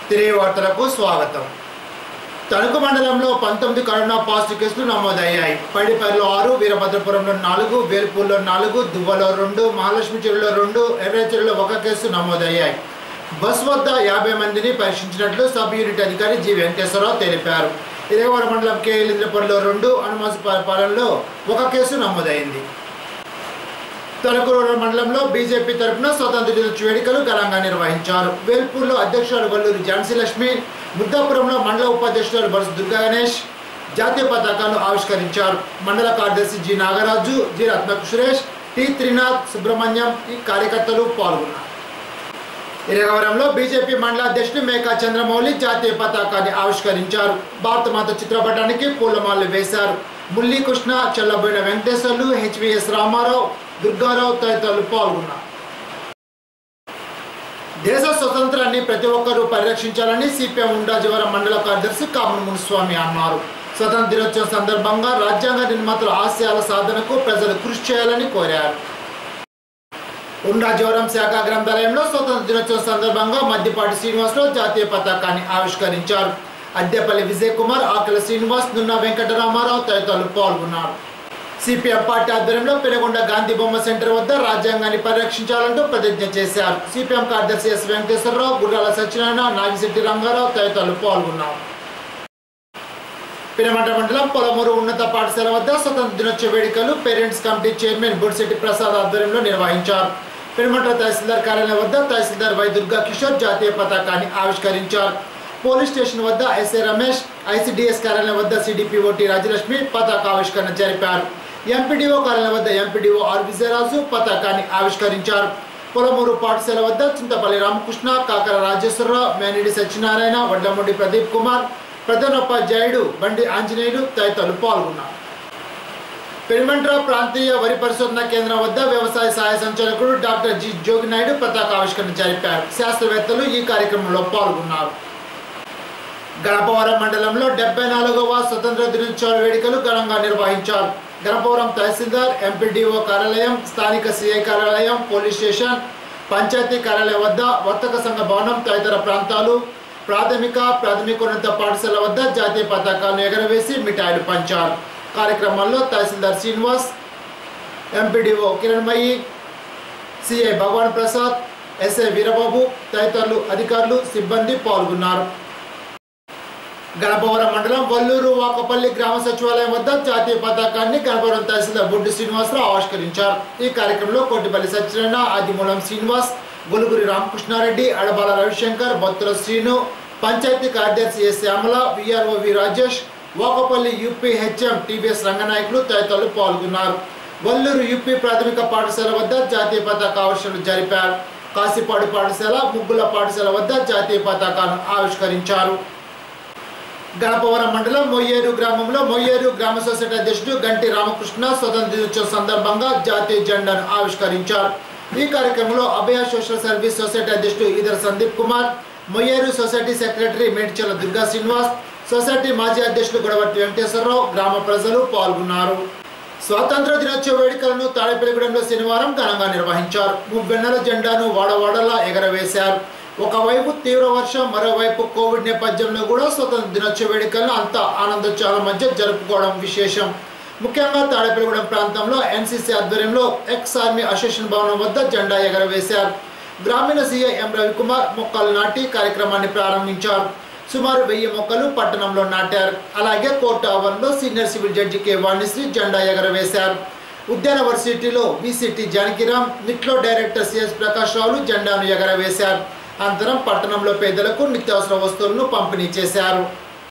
తిరిగి వార్తలకు స్వాగతం తణుకు మండలంలో పంతొమ్మిది కరోనా పాజిటివ్ కేసులు నమోదయ్యాయి పడిపల్లిలో ఆరు వీరభద్రపురంలో నాలుగు వేల్పూర్లో నాలుగు దువ్వలో రెండు మహాలక్ష్మి చెరువులో రెండు ఎర్రచెరువులో ఒక కేసు నమోదయ్యాయి బస్ వద్ద యాభై మందిని పరీక్షించినట్లు సబ్ యూనిట్ అధికారి జి వెంకటేశ్వరరావు తెలిపారు ఇరవై మండలం కేలింద్రపురంలో రెండు హనుమాసుపాలెంలో ఒక కేసు నమోదైంది తణుకు రూరల్ మండలంలో బీజేపీ తరపున స్వతంత్ర దినోత్సవ వేడుకలు ఘనంగా నిర్వహించారు వేల్పూర్లో అధ్యక్షురాలు వల్లూరి ఝాన్సీ లక్ష్మి ముద్దాపురంలో మండల ఉపాధ్యక్షురాలు బరసు దుర్గా గణేష్ జాతీయ పతాకాలను ఆవిష్కరించారు మండల కార్యదర్శి జి నాగరాజు జి రత్నకు సురేష్ టి త్రినాథ్ సుబ్రహ్మణ్యం ఈ కార్యకర్తలు పాల్గొన్నారు ఇరగవరంలో బీజేపీ మండల అధ్యక్షుడు మేకా చంద్రమౌళి జాతీయ పతాకాన్ని ఆవిష్కరించారు భారతమాత చిత్రపటానికి పూలమాలలు వేశారు ముల్లి కృష్ణ చెల్లబోయిన వెంకటేశ్వర్లు హెచ్విఎస్ రామారావు దుర్గారావు తదితరులు పాల్గొన్నారు దేశ స్వతంత్రాన్ని ప్రతి ఒక్కరూ పరిరక్షించాలని సిపిఎం ఉండాజవరం మండల కార్యదర్శి కామన్ మునుస్వామి అన్నారు స్వతంత్ర దినోత్సవం సందర్భంగా రాజ్యాంగ నిర్మాతల ఆశయాల సాధనకు ప్రజలు కృషి చేయాలని కోరారు ఉండాజవరం శాఖ గ్రంథాలయంలో స్వతంత్ర దినోత్సవం సందర్భంగా మద్దిపాటి శ్రీనివాసరావు జాతీయ పతాకాన్ని ఆవిష్కరించారు అద్దెపల్లి విజయ్ కుమార్ ఆకల శ్రీనివాస్ నున్న వెంకటరామారావు తదితరులు పాల్గొన్నారు సిపిఎం పార్టీ ఆధ్వర్యంలో పెనుగొండ గాంధీ బొమ్మ సెంటర్ వద్ద రాజ్యాంగాన్ని పరిరక్షించాలంటూ ప్రతిజ్ఞ చేశారు సిపిఎం కార్యదర్శి ఎస్ వెంకటేశ్వరరావు గుర్రాల సత్యనారాయణ నాగిశెట్టి రంగారావు తదితరులు పాల్గొన్నారు పినమంట మండలం పొలమూరు ఉన్నత పాఠశాల వద్ద స్వతంత్ర దినోత్సవ వేడుకలు parents committee chairman Budisetti Prasad ఆధ్వర్యంలో నిర్వహించారు పినమంట తహసీల్దార్ కార్యాలయం వద్ద తహసీల్దార్ వై దుర్గా కిషోర్ జాతీయ పతాకాన్ని ఆవిష్కరించారు పోలీస్ స్టేషన్ వద్ద ఎస్ఏ రమేష్ ఐసిడిఎస్ కార్యాలయం వద్ద సిడిపిఓటి రాజలక్ష్మి పతాక ఆవిష్కరణ జరిపారు ఎంపీడీఓ కార్యాలయం వద్ద ఎంపీడీఓ ఆర్ విజయరాజు పతాకాన్ని ఆవిష్కరించారు పొలమూరు పాఠశాల వద్ద చింతపల్లి రామకృష్ణ కాకర రాజేశ్వరరావు మేనిడి సత్యనారాయణ వడ్లమూడి ప్రదీప్ కుమార్ ప్రధానోపాధ్యాయుడు బండి ఆంజనేయులు తదితరులు పాల్గొన్నారు పెనుమంట్ర ప్రాంతీయ వరి పరిశోధన కేంద్రం వద్ద వ్యవసాయ సహాయ సంచాలకుడు డాక్టర్ జి జోగినాయుడు పతాక ఆవిష్కరణ జరిపారు శాస్త్రవేత్తలు ఈ కార్యక్రమంలో పాల్గొన్నారు గణపవరం మండలంలో డెబ్బై నాలుగవ స్వతంత్ర దినోత్సవ వేడుకలు ఘనంగా నిర్వహించారు గణపవరం తహసీల్దార్ ఎంపీడీఓ కార్యాలయం స్థానిక సిఐ కార్యాలయం పోలీస్ స్టేషన్ పంచాయతీ కార్యాలయం వద్ద వర్తక సంఘ భవనం తదితర ప్రాంతాలు ప్రాథమిక ప్రాథమికోన్నత పాఠశాల వద్ద జాతీయ పతాకాలను ఎగరవేసి మిఠాయిలు పంచారు కార్యక్రమంలో తహసీల్దార్ Srinivas MPDO Kiranmayi CI Bhagavan Prasad SI Veerababu తదితరులు అధికారులు సిబ్బంది పాల్గొన్నారు గణపవరం మండలం వల్లూరు వాకపల్లి గ్రామ సచివాలయం వద్ద జాతీయ పతాకాన్ని గణపవరం తహసీల్దార్ బొడ్డు శ్రీనివాసరావు ఆవిష్కరించారు ఈ కార్యక్రమంలో కోటిపల్లి సత్యనారాయణ ఆదిమూలం శ్రీనివాస్ గొలుగురి రామకృష్ణారెడ్డి అడబాల రవిశంకర్ బొత్తుల శ్రీను పంచాయతీ కార్యదర్శి S Shyamala VRO V Rajesh Vakapalli UP HM TVS Ranganayakulu తదితరులు పాల్గొన్నారు వల్లూరు యూపీ ప్రాథమిక పాఠశాల వద్ద జాతీయ పతాక ఆవిష్కరణ జరిపారు కాశీపాడు పాఠశాల ముగ్గుల పాఠశాల వద్ద జాతీయ పతాకాలను ఆవిష్కరించారు గణపవరం మండలం మొయ్యేరు గ్రామంలో మొయ్యేరు గ్రామ సొసైటీ అధ్యక్షుడు గంటి రామకృష్ణ స్వతంత్ర దినోత్సవం సందర్భంగా జాతీయ జెండాను ఆవిష్కరించారు ఈ కార్యక్రమంలో అభయ సోషల్ సర్వీస్ సొసైటీ అధ్యక్షుడు Edar Sandeep Kumar Moyyeru society secretary Medchala Durga Srinivas society మాజీ అధ్యక్షుడు గొడవటి వెంకటేశ్వరరావు గ్రామ ప్రజలు పాల్గొన్నారు స్వాతంత్ర దినోత్సవ వేడుకలను తాడేపల్లిగూడెంలో శనివారం ఘనంగా నిర్వహించారు మువ్వెన్నెల జెండాను వాడవాడలా ఎగరవేశారు ఒకవైపు తీవ్ర వర్షం మరోవైపు కోవిడ్ నేపథ్యంలో కూడా స్వతంత్ర దినోత్సవ వేడుకలను అంత ఆనందోత్సాహాల మధ్య జరుపుకోవడం విశేషం ముఖ్యంగా తాడేపల్లిగూడెం ప్రాంతంలో ఎన్సీసీ ఆధ్వర్యంలో ఎక్స్ ఆర్మీ అసోసియేషన్ భవనం వద్ద జెండా ఎగరవేశారు గ్రామీణ సీఐ ఎం రవికుమార్ మొక్కలు నాటి కార్యక్రమాన్ని ప్రారంభించారు సుమారు వెయ్యి మొక్కలు పట్టణంలో నాటారు అలాగే కోర్టు ఆవరణలో senior civil judge K Vanisri జెండా ఎగరవేశారు ఉద్యాన వర్సిటీలో విసిటి జానకిరామ్ నిట్లో డైరెక్టర్ సిఎస్ ప్రకాష్ రావులు జెండాను ఎగరవేశారు అనంతరం పట్టణంలో పేదలకు నిత్యావసర వస్తువులను పంపిణీ చేశారు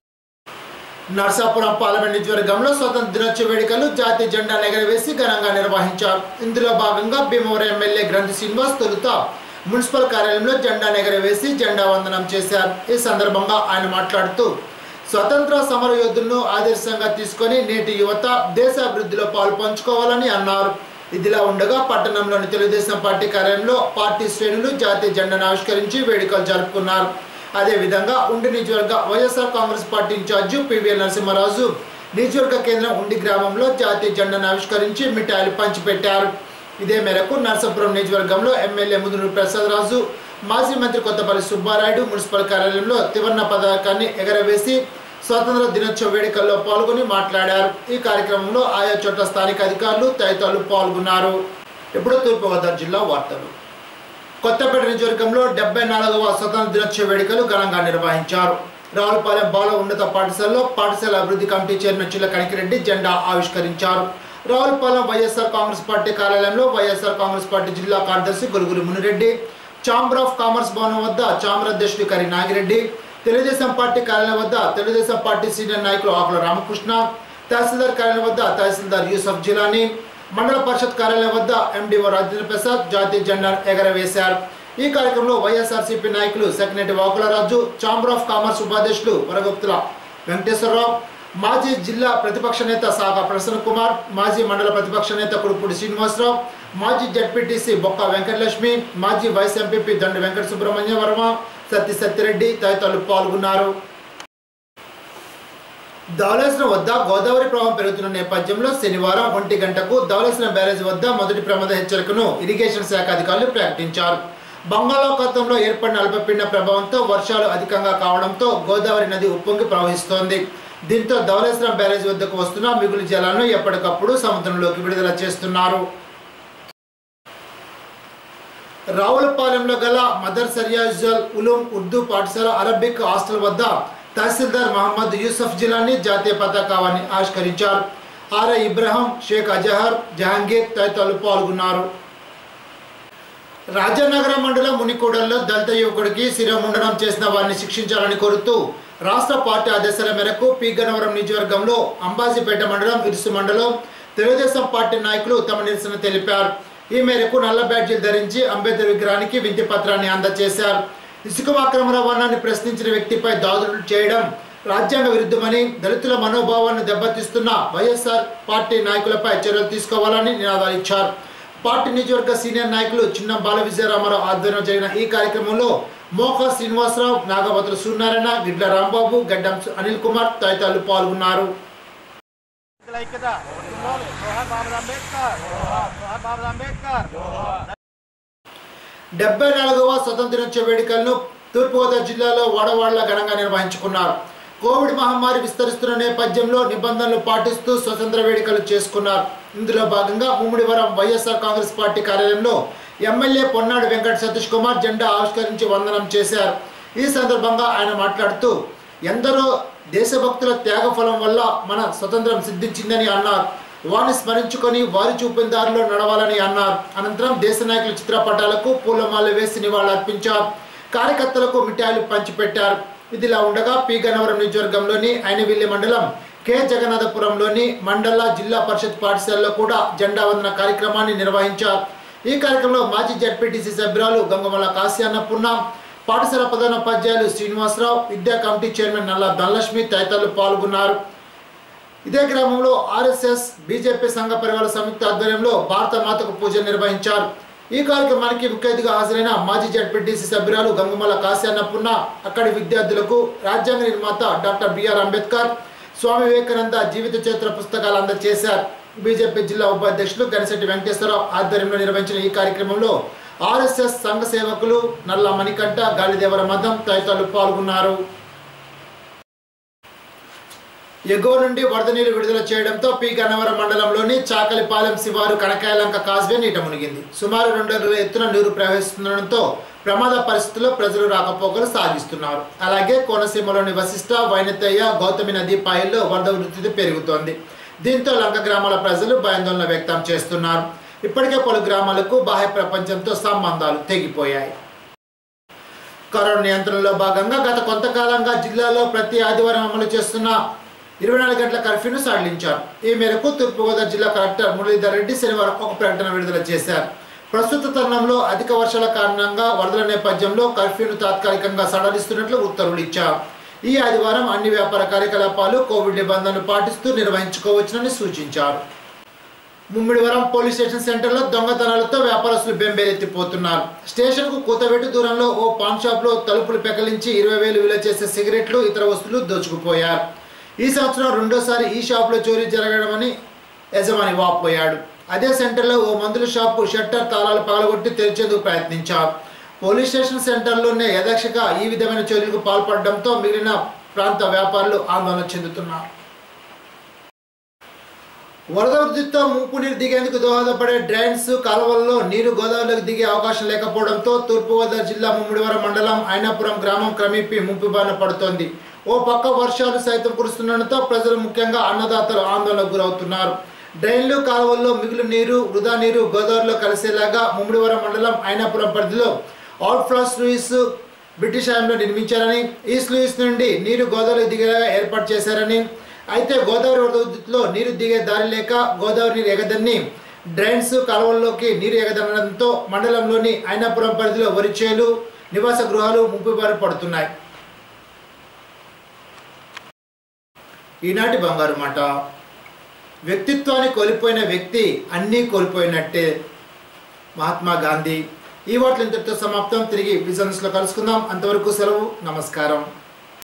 నర్సాపురం పార్లమెంట్ నియోజకవర్గంలో స్వతంత్ర దినోత్సవ వేడుకలు జాతీయ జెండాను ఎగరవేసి ఘనంగా నిర్వహించారు ఇందులో భాగంగా భీమవరం ఎమ్మెల్యే గ్రంథి శ్రీనివాస్ తొలుత మున్సిపల్ కార్యాలయంలో జెండాను ఎగరవేసి జెండా వందనం చేశారు ఈ సందర్భంగా ఆయన మాట్లాడుతూ స్వతంత్ర సమర యోధులను ఆదర్శంగా తీసుకొని నేటి యువత దేశ అభివృద్ధిలో పాలు పంచుకోవాలని అన్నారు ఇదిలా ఉండగా పట్టణంలోని తెలుగుదేశం పార్టీ కార్యాలయంలో పార్టీ శ్రేణులు జాతీయ జెండాను ఆవిష్కరించి వేడుకలు జరుపుకున్నారు అదేవిధంగా ఉండి నియోజకవర్గ YSR Congress party incharge PVL Narasimharaju నియోజకవర్గ కేంద్రం ఉండి గ్రామంలో జాతీయ జెండాను ఆవిష్కరించి మిఠాయిలు పంచిపెట్టారు ఇదే మేరకు నర్సాపురం నియోజకవర్గంలో ఎమ్మెల్యే ముదురు ప్రసాద్ రాజు మాజీ మంత్రి కొత్తపల్లి సుబ్బారాయుడు మున్సిపల్ కార్యాలయంలో త్రివర్ణ పతాకాన్ని ఎగరవేసి స్వాతంత్ర దినోత్సవ వేడుకల్లో పాల్గొని మాట్లాడారు ఈ కార్యక్రమంలో ఆయా చోట్ల స్థానిక అధికారులు తదితరులు పాల్గొన్నారు ఇప్పుడు తూర్పుగోదావరి జిల్లా వార్తలు కొత్తపేట నియోజకవర్గంలో డెబ్బై నాలుగవ స్వతంత్ర దినోత్సవ వేడుకలు ఘనంగా నిర్వహించారు రావులపాలెం బాల ఉన్నత పాఠశాలలో పాఠశాల అభివృద్ధి కమిటీ చైర్మన్ చిల్ల కణికిరెడ్డి జెండా ఆవిష్కరించారు రావులపాలెం వైఎస్ఆర్ కాంగ్రెస్ పార్టీ కార్యాలయంలో వైఎస్ఆర్ కాంగ్రెస్ పార్టీ జిల్లా కార్యదర్శి Guruguru Munireddy chamber of commerce భవనం వద్ద ఛాంబర్ అధ్యక్షుడు కరి నాగిరెడ్డి తెలుగుదేశం పార్టీ కార్యాలయం వద్ద తెలుగుదేశం పార్టీ సీనియర్ నాయకులు ఆకుల రామకృష్ణ తహసీల్దార్ కార్యాలయం వద్ద తహసీల్దార్ యూసఫ్ జిలానీ మండల పరిషత్ కార్యాలయం వద్ద ఎండిఓ రాజేంద్ర ప్రసాద్ జాతీయ జెండా ఎగరవేశారు ఈ కార్యక్రమంలో వైఎస్ఆర్సీపీ నాయకులు secretary Vakularaju chamber of commerce ఉపాధ్యక్షులు వరగుప్తుల వెంకటేశ్వరరావు మాజీ జిల్లా ప్రతిపక్ష నేత సాగా ప్రసన్న కుమార్ మాజీ మండల ప్రతిపక్ష నేత కుడుపూడి శ్రీనివాసరావు మాజీ జడ్పీటీసీ బొక్క వెంకటలక్ష్మి మాజీ వైస్ ఎంపీపీ దండు వెంకట సుబ్రహ్మణ్య వర్మ సత్య సత్యరెడ్డి తదితరులు పాల్గొన్నారు ధవళేశ్వరం వద్ద గోదావరి ప్రవాహం పెరుగుతున్న నేపథ్యంలో శనివారం ఒంటి గంటకు ధవళేశ్వరం బ్యారేజ్ వద్ద మొదటి ప్రమాద హెచ్చరికను ఇరిగేషన్ శాఖ అధికారులు ప్రకటించారు బంగాళాఖాతంలో ఏర్పడిన అల్పపీడన ప్రభావంతో వర్షాలు అధికంగా కావడంతో గోదావరి నది ఉప్పొంగి ప్రవహిస్తోంది దీంతో ధవళేశ్వరం బ్యారేజ్ వద్దకు వస్తున్న మిగులు జలాలను ఎప్పటికప్పుడు సముద్రంలోకి విడుదల చేస్తున్నారు రావులపాలెంలో గల మదర్ సరియాజల్ ఉలూం ఉర్దూ పాఠశాల అరబిక్ హాస్టల్ వద్ద తహసీల్దార్ మహమ్మద్ యూసఫ్ జిలానీ జాతీయ పతాకాన్ని ఆవిష్కరించారు ఆర్ఐ ఇబ్రహం షేక్ అజహర్ జహాంగీర్ తదితరులు పాల్గొన్నారు రాజానగరం మండలం మునికోడల్లో దళిత యువకుడికి శిరముండనం చేసిన వారిని శిక్షించాలని కోరుతూ రాష్ట్ర పార్టీ ఆదేశాల మేరకు పి గన్నవరం నియోజకవర్గంలో అంబాజీపేట మండలం ఇరుసు మండలం తెలుగుదేశం పార్టీ నాయకులు తమ నిరసన తెలిపారు ఈ మేరకు నల్ల బ్యాడ్జీలు ధరించి అంబేద్కర్ విగ్రహానికి వింతి పత్రాన్ని అందజేశారు ఇసుక అక్రమ రవాణాన్ని ప్రశ్నించిన వ్యక్తిపై దాడులు చేయడం రాజ్యాంగ విరుద్ధమని దళితుల మనోభావాన్ని దెబ్బతీస్తున్న వైఎస్ఆర్ పార్టీ నాయకులపై చర్యలు తీసుకోవాలని నినాదాలు ఇచ్చారు పార్టీ నియోజకవర్గ సీనియర్ నాయకులు చిన్న బాల విజయరామారావు ఆధ్వర్యంలో జరిగిన ఈ కార్యక్రమంలో మోకా శ్రీనివాసరావు నాగభద్ర సూర్యనారాయణ గిడ్ల రాంబాబు గడ్డం అనిల్ కుమార్ తదితరులు పాల్గొన్నారు ఐక్యత జోహార్ బాబా అంబేద్కర్ జోహార్ బాబా అంబేద్కర్ డెబ్బై నాలుగవ స్వతంత్ర దినోత్సవ వేడుకలను తూర్పుగోదావరి జిల్లాలో వాడవాడలా ఘనంగా నిర్వహించుకున్నారు కోవిడ్ మహమ్మారి విస్తరిస్తున్న నేపథ్యంలో నిబంధనలు పాటిస్తూ స్వతంత్ర వేడుకలు చేసుకున్నారు ఇందులో భాగంగా ముమ్మిడివరం వైఎస్ఆర్ కాంగ్రెస్ పార్టీ కార్యాలయంలో ఎమ్మెల్యే పొన్నాడు వెంకట సతీష్ కుమార్ జెండా ఆవిష్కరించి వందనం చేశారు ఈ సందర్భంగా ఆయన మాట్లాడుతూ ఎందరో దేశభక్తుల త్యాగఫలం వల్ల మన స్వతంత్రం సిద్ధించిందని అన్నారు వారిని స్మరించుకొని వారి చూపిన దారిలో నడవాలని అన్నారు అనంతరం దేశ నాయకుల చిత్రపటాలకు పూలమాల వేసి నివాళులర్పించారు కార్యకర్తలకు మిఠాయిలు పంచిపెట్టారు ఇదిలా ఉండగా పి గన్నవరం నియోజకవర్గంలోని అయినవిల్లి మండలం కె జగన్నాథపురంలోని మండల జిల్లా పరిషత్ పాఠశాలలో కూడా జెండా వందన కార్యక్రమాన్ని నిర్వహించారు ఈ కార్యక్రమంలో మాజీ జడ్పీటీసీ సభ్యురాలు గంగమల కాశ్యాన్నపూర్ణ పాఠశాల ప్రధానోపాధ్యాయులు శ్రీనివాసరావు విద్యా కమిటీ చైర్మన్ నల్ల ధనలక్ష్మి తదితరులు పాల్గొన్నారు ఇదే గ్రామంలో ఆర్ఎస్ఎస్ బీజేపీ సంఘ పరివార సంయుక్త ఆధ్వర్యంలో భారత మాతకు పూజ నిర్వహించారు ఈ కార్యక్రమానికి ముఖ్య అతిథిగా హాజరైన మాజీ జడ్పీటీసీ సభ్యురాలు గంగుమల కాశ్యాన్నపూర్ణ అక్కడి విద్యార్థులకు రాజ్యాంగ నిర్మాత డాక్టర్ బిఆర్ అంబేద్కర్ స్వామి వివేకానంద జీవిత చరిత్ర పుస్తకాలు అందజేశారు బీజేపీ జిల్లా ఉపాధ్యక్షులు గణశెట్టి వెంకటేశ్వరరావు ఆధ్వర్యంలో నిర్వహించిన ఈ కార్యక్రమంలో ఆర్ఎస్ఎస్ సంఘ సేవకులు నల్ల మణికంఠ గాలిదేవర మదం తదితరులు పాల్గొన్నారు ఎగువ నుండి వరద నీరు విడుదల చేయడంతో పి గన్నవరం మండలంలోని చాకలిపాలెం శివారు కనకాయలంక కాజ్వే నీట మునిగింది సుమారు రెండు అడుగుల ఎత్తున నీరు ప్రవహిస్తుండడంతో ప్రమాద పరిస్థితుల్లో ప్రజలు రాకపోకలు సాగిస్తున్నారు అలాగే కోనసీమలోని వశిష్ట వైనతయ్య గౌతమి నదీ పాయల్లో వరద ఉధృతి పెరుగుతోంది దీంతో లంక గ్రామాల ప్రజలు భయాందోళన వ్యక్తం చేస్తున్నారు ఇప్పటికే పలు గ్రామాలకు బాహ్య ప్రపంచంతో సంబంధాలు తెగిపోయాయి కరోనా నియంత్రణలో భాగంగా గత కొంతకాలంగా జిల్లాలో ప్రతి ఆదివారం అమలు చేస్తున్న ఇరవై నాలుగు గంటల కర్ఫ్యూను సడలించారు ఈ మేరకు తూర్పుగోదావరి జిల్లా కలెక్టర్ మురళీధర్ రెడ్డి శనివారం ఒక ప్రకటన విడుదల చేశారు ప్రస్తుత తరుణంలో అధిక వర్షాల కారణంగా వరదల నేపథ్యంలో కర్ఫ్యూను తాత్కాలికంగా సడలిస్తున్నట్లు ఉత్తర్వులు ఇచ్చారు ఈ ఆదివారం అన్ని వ్యాపార కార్యకలాపాలు కోవిడ్ నిబంధనలు పాటిస్తూ నిర్వహించుకోవచ్చునని సూచించారు ముమ్మిడివరం పోలీస్ స్టేషన్ సెంటర్లో దొంగతనాలతో వ్యాపారస్తులు బెంబేలెత్తిపోతున్నారు స్టేషన్కు కూతబెట్టి దూరంలో ఓ పాన్ షాప్లో తలుపులు పెకలించి ఇరవై వేలు విలువ చేసే సిగరెట్లు ఇతర వస్తువులు దోచుకుపోయారు ఈ సంవత్సరం రెండోసారి ఈ షాపులో చోరీ జరగడమని యజమాని వాపోయాడు అదే సెంటర్లో ఓ మందుల షాపు షట్టర్ తాళాలు పగలగొట్టి తెరిచేందుకు ప్రయత్నించారు పోలీస్ స్టేషన్ సెంటర్లోనే యథక్షగా ఈ విధమైన చర్యలకు పాల్పడడంతో మిగిలిన ప్రాంత వ్యాపారులు ఆందోళన చెందుతున్నారు వరద వృద్ధితో ముంపు నీరు దిగేందుకు దోహదపడే డ్రైన్స్ కాలువల్లో నీరు గోదావరిలోకి దిగే అవకాశం లేకపోవడంతో తూర్పుగోదావరి జిల్లా ముమ్మిడివరం మండలం అయినాపురం గ్రామం క్రమేపీ ముంపు బారిన పడుతోంది ఓ పక్క వర్షాలు సైతం కురుస్తుండటంతో ప్రజలు ముఖ్యంగా అన్నదాతలు ఆందోళనకు గురవుతున్నారు డ్రైన్లు కాలువల్లో మిగులు నీరు వృధా నీరు గోదావరిలో కలిసేలాగా ముమ్మిడివరం మండలం అయినాపురం పరిధిలో అవుట్ ఫ్లో స్లూయిస్ బ్రిటిష్ హయాంలో నిర్మించారని ఈ స్లూయిస్ నుండి నీరు గోదావరి దిగేలా ఏర్పాటు చేశారని అయితే గోదావరి వరద ఉధృతిలో నీరు దిగే దారి లేక గోదావరి నీరు ఎగదన్ని డ్రైన్స్ కాలువల్లోకి నీరు ఎగదనడంతో మండలంలోని అయినాపురం పరిధిలో వరి చేలు నివాస గృహాలు ముప్పై బారి పడుతున్నాయి ఈనాటి బంగారు మాట వ్యక్తిత్వాన్ని కోల్పోయిన వ్యక్తి అన్నీ కోల్పోయినట్టే మహాత్మా గాంధీ ఈ వాటిలో ఇంతటితో సమాప్తం తిరిగి బిజినెస్లో కలుసుకుందాం అంతవరకు సెలవు నమస్కారం